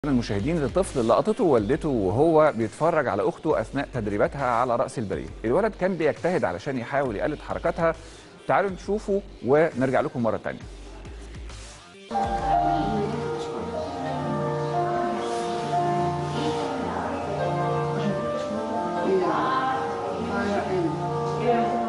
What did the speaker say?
المشاهدين لطفل لقطته والدته وهو بيتفرج على اخته اثناء تدريباتها على راس البريه الولد كان بيجتهد علشان يحاول يقلد حركاتها تعالوا نشوفه ونرجع لكم مره تانية Yeah.